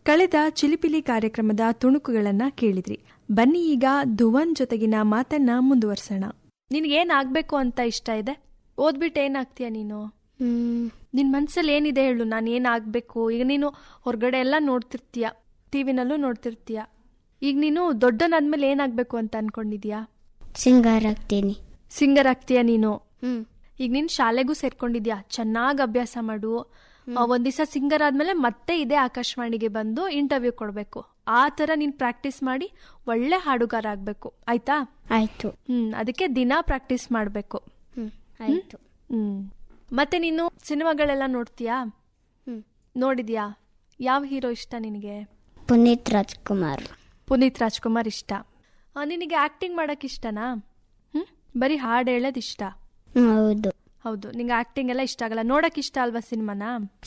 ಕಳೆದ ಚಿಲಿಪಿಲಿ ಕಾರ್ಯಕ್ರಮದ ತುಣುಕುಗಳನ್ನ ಕೇಳಿದ್ರಿ ಬನ್ನಿ ಈಗ ಧುವನ್ ಜೊತೆಗಿನ ಮಾತನ್ನ ಮುಂದುವರ್ಸೋಣ ನಿನ್ಗೇನ್ ಆಗ್ಬೇಕು ಅಂತ ಇಷ್ಟ ಇದೆ ಓದ್ಬಿಟ್ಟು ಏನಾಗ್ತೀಯ ನೀನು ಹ್ಮ್ ನಿನ್ ಮನ್ಸಲ್ಲಿ ಏನಿದೆ ಹೇಳು ನಾನು ಏನಾಗ್ಬೇಕು ಈಗ ನೀನು ಹೊರಗಡೆ ಎಲ್ಲ ನೋಡ್ತಿರ್ತೀಯ ಟಿವಿನಲ್ಲೂ ನೋಡ್ತಿರ್ತೀಯ ಈಗ ನೀನು ದೊಡ್ಡನಾದ್ಮೇಲೆ ಏನಾಗ್ಬೇಕು ಅಂತ ಅನ್ಕೊಂಡಿದ್ಯಾ ಸಿಂಗಾರ ಆಗ್ತೀನಿ ಸಿಂಗರ್ ಆಗ್ತೀಯ ನೀನು ಹ್ಮ್ ಈಗ ನೀನ್ ಶಾಲೆಗೂ ಸೇರ್ಕೊಂಡಿದ್ಯಾ ಚೆನ್ನಾಗಿ ಅಭ್ಯಾಸ ಮಾಡು ಆ, ಒಂದ್ ದಿವಸ ಸಿಂಗರ್ ಆದ್ಮೇಲೆ ಮತ್ತೆ ಇದೇ ಆಕಾಶವಾಣಿಗೆ ಬಂದು ಇಂಟರ್ವ್ಯೂ ಕೊಡ್ಬೇಕು ಆ ತರ ನೀನ್ ಪ್ರಾಕ್ಟೀಸ್ ಮಾಡಿ ಒಳ್ಳೆ ಹಾಡುಗಾರ ಆಗ್ಬೇಕು ಆಯ್ತಾ ಆಯ್ತು ಹ್ಮ್ ಅದಕ್ಕೆ ದಿನಾ ಪ್ರಾಕ್ಟೀಸ್ ಮಾಡ್ಬೇಕು ಹ್ಮ್ ಆಯ್ತು ಹ್ಮ್ ಮತ್ತೆ ನೀನು ಸಿನಿಮಾಗಳೆಲ್ಲ ನೋಡ್ತೀಯಾ ಹ್ಮ್ ನೋಡಿದ್ಯಾ ಯಾವ ಹೀರೋ ಇಷ್ಟ ನಿನಗೆ ಪುನೀತ್ ರಾಜ್ಕುಮಾರ್ ಪುನೀತ್ ರಾಜ್ಕುಮಾರ್ ಇಷ್ಟ ಆ, ನಿನಗೆ ಆಕ್ಟಿಂಗ್ ಮಾಡಕ್ ಇಷ್ಟನಾ ಹ್ಮ್ ಬರೀ ಹಾಡು ಹೇಳೋದ್ ಇಷ್ಟ ಹ್ಮ್, ಹೌದು ಹೌದು ನಿಂಗೆ ಆಕ್ಟಿಂಗ್ ಎಲ್ಲ ಇಷ್ಟ ಆಗಲ್ಲ ನೋಡಕ್ ಇಷ್ಟ ಅಲ್ವಾ ಸಿನಿಮಾನ